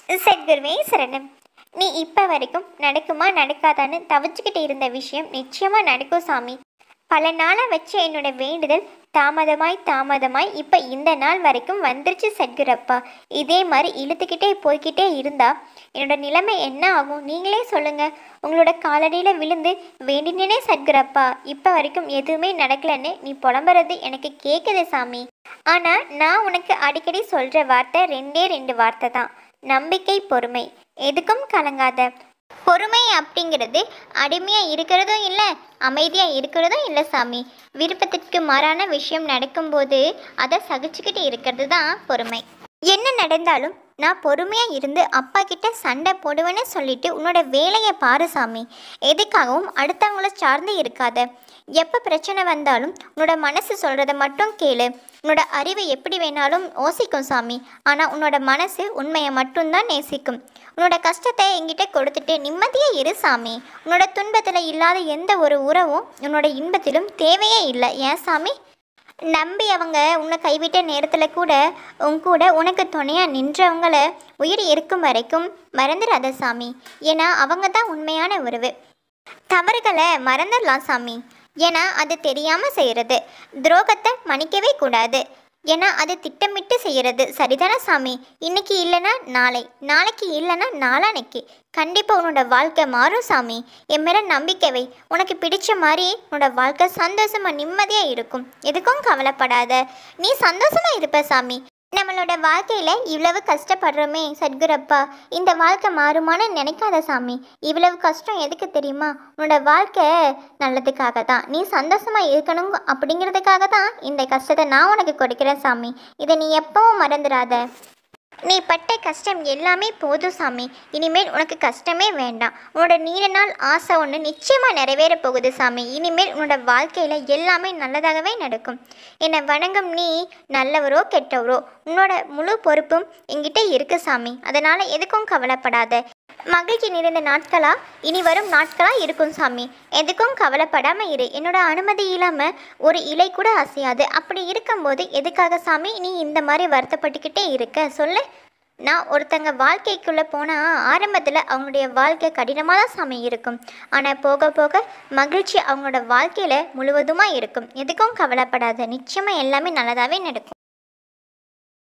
சத்குருவே சரணம் நீ இப்போ வரைக்கும் நடக்குமா நடக்காதான்னு தவிச்சுக்கிட்டு இருந்த விஷயம் நிச்சயமா நடக்கும் சாமி பல நாளாக வச்ச என்னோட வேண்டுதல் தாமதமாய் தாமதமாய் இப்போ இந்த நாள் வரைக்கும் வந்துருச்சு சத்குரப்பா இதே மாதிரி இழுத்துக்கிட்டே போய்க்கிட்டே இருந்தா என்னோட நிலைமை என்ன ஆகும் நீங்களே சொல்லுங்க உங்களோட காலடியில் விழுந்து வேண்டினேனே சத்குரப்பா இப்போ வரைக்கும் எதுவுமே நடக்கலன்னு நீ புலம்புறது எனக்கு கேட்குது சாமி ஆனால் நான் உனக்கு அடிக்கடி சொல்கிற வார்த்தை ரெண்டே ரெண்டு வார்த்தை தான் நம்பிக்கை பொறுமை எதுக்கும் கலங்காத பொறுமை அப்படிங்கிறது அடிமையாக இருக்கிறதும் இல்லை அமைதியாக இருக்கிறதும் இல்லை சாமி விருப்பத்திற்கு மாறான விஷயம் நடக்கும்போது அதை சகிச்சுக்கிட்டு இருக்கிறது தான் பொறுமை என்ன நடந்தாலும் நான் பொறுமையாக இருந்து அப்பா கிட்ட சண்டை போடுவேன்னு சொல்லிட்டு உன்னோட வேலையை பாரு சாமி எதுக்காகவும் அடுத்தவங்கள சார்ந்து இருக்காத எப்போ பிரச்சனை வந்தாலும் உன்னோட மனசு சொல்கிறத மட்டும் கேளு உன்னோட அறிவு எப்படி வேணாலும் யோசிக்கும் சாமி ஆனால் உன்னோட மனசு உண்மையை மட்டும்தான் நேசிக்கும் உன்னோட கஷ்டத்தை என்கிட்ட கொடுத்துட்டு நிம்மதியாக இரு சாமி உன்னோட துன்பத்தில் இல்லாத எந்த ஒரு உறவும் உன்னோட இன்பத்திலும் தேவையே இல்லை ஏன் சாமி நம்பி அவங்க உன்னை கைவிட்ட நேரத்தில் கூட உன் கூட உனக்கு துணையாக நின்றவங்கள உயிர் இருக்கும் வரைக்கும் மறந்துடாத சாமி ஏன்னா அவங்க தான் உண்மையான உறவு தவறுகளை மறந்துடலாம் சாமி ஏன்னா அது தெரியாமல் செய்கிறது துரோகத்தை மன்னிக்கவே கூடாது ஏன்னா அது திட்டமிட்டு செய்கிறது சரிதானே சாமி இன்னைக்கு இல்லைன்னா நாளை நாளைக்கு இல்லைன்னா நாளானைக்கு கண்டிப்பாக உன்னோட வாழ்க்கை மாறும் சாமி என் மேலே நம்பிக்கை வை உனக்கு பிடிச்ச மாதிரி உன்னோட வாழ்க்கை சந்தோஷமா நிம்மதியாக இருக்கும் எதுக்கும் கவலைப்படாத நீ சந்தோஷமா இருப்ப சாமி நம்மளோட வாழ்க்கையில் இவ்வளவு கஷ்டப்படுறோமே சத்குரப்பா இந்த வாழ்க்கை மாறுமான்னு நினைக்காத சாமி இவ்வளவு கஷ்டம் எதுக்கு தெரியுமா உன்னோட வாழ்க்கை நல்லதுக்காக தான் நீ சந்தோஷமா இருக்கணும் அப்படிங்கிறதுக்காக தான் இந்த கஷ்டத்தை நான் உனக்கு கொடுக்குறேன் சாமி இதை நீ எப்பவும் மறந்துடாத நீ பட்ட கஷ்டம் எல்லாமே போதும் சாமி இனிமேல் உனக்கு கஷ்டமே வேண்டாம் உன்னோட நீண்ட நாள் ஆசை ஒன்று நிச்சயமாக நிறைவேற போகுது சாமி இனிமேல் உன்னோட வாழ்க்கையில் எல்லாமே நல்லதாகவே நடக்கும் என்னை வணங்கும் நீ நல்லவரோ கெட்டவரோ உன்னோட முழு பொறுப்பும் என்கிட்ட இருக்கு சாமி அதனால் எதுக்கும் கவலைப்படாத மகிழ்ச்சி நிறைந்த நாட்களா இனி வரும் நாட்களா இருக்கும் சாமி எதுக்கும் கவலைப்படாம இரு என்னோட அனுமதி இல்லாம ஒரு இலை கூட அசையாது அப்படி இருக்கும்போது எதுக்காக சாமி நீ இந்த மாதிரி வருத்தப்பட்டுக்கிட்டே இருக்க சொல்லு நான் ஒருத்தங்க வாழ்க்கைக்குள்ளே போனால் ஆரம்பத்தில் அவங்களுடைய வாழ்க்கை கடினமாக தான் சாமி இருக்கும் ஆனால் போக போக மகிழ்ச்சி அவங்களோட வாழ்க்கையில் முழுவதுமாக இருக்கும் எதுக்கும் கவலைப்படாத நிச்சயமாக எல்லாமே நல்லதாகவே நடக்கும்